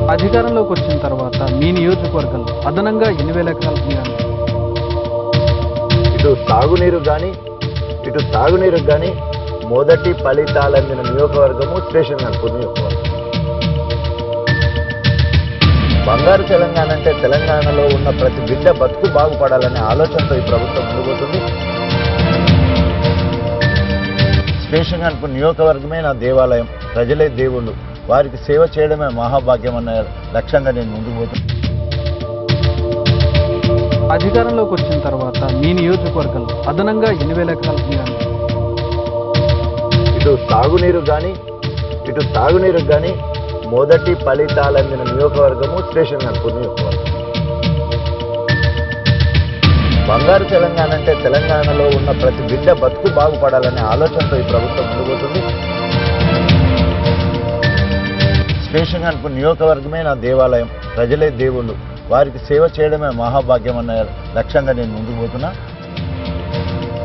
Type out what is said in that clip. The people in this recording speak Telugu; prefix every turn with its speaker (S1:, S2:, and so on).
S1: అధికారంలోకి వచ్చిన తర్వాత మీ నియోజకవర్గంలో అదనంగా ఎన్ని వేల ఎకరాల భూమి
S2: ఇటు సాగునీరు కానీ ఇటు తాగునీరు కానీ మొదటి ఫలితాలందిన నియోజకవర్గము స్టేషన్ కనుపూర్ నియోజకవర్గం బంగారు తెలంగాణ అంటే తెలంగాణలో ఉన్న ప్రతి బిడ్డ బతుకు బాగుపడాలనే ఆలోచనతో ఈ ప్రభుత్వం ముందుపోతుంది స్టేషన్ కనుపూర్ నియోజకవర్గమే నా దేవాలయం ప్రజలే దేవుళ్ళు వారికి సేవ చేయడమే మహాభాగ్యం అన్న లక్ష్యంగా నేను ముందుకు పోతున్నాను
S1: అధికారంలోకి వచ్చిన తర్వాత మీ నియోజకవర్గంలో అదనంగా ఎన్ని వేల ఎకరాల భూమి
S2: ఇటు సాగునీరు కానీ ఇటు తాగునీరు కానీ మొదటి ఫలితాలందిన నియోజకవర్గము స్టేషన్ కనుపూర్ నియోజకవర్గం బంగారు తెలంగాణ అంటే తెలంగాణలో ఉన్న ప్రతి బిడ్డ బతుకు బాగుపడాలనే ఆలోచనతో ఈ ప్రభుత్వం ముందుపోతుంది స్టేషన్ కనుపూర్ నియోజకవర్గమే నా దేవాలయం ప్రజలే దేవుళ్ళు వారికి సేవ చేయడమే మహాభాగ్యం అన్న లక్ష్యంగా నేను ముందుకు పోతున్నా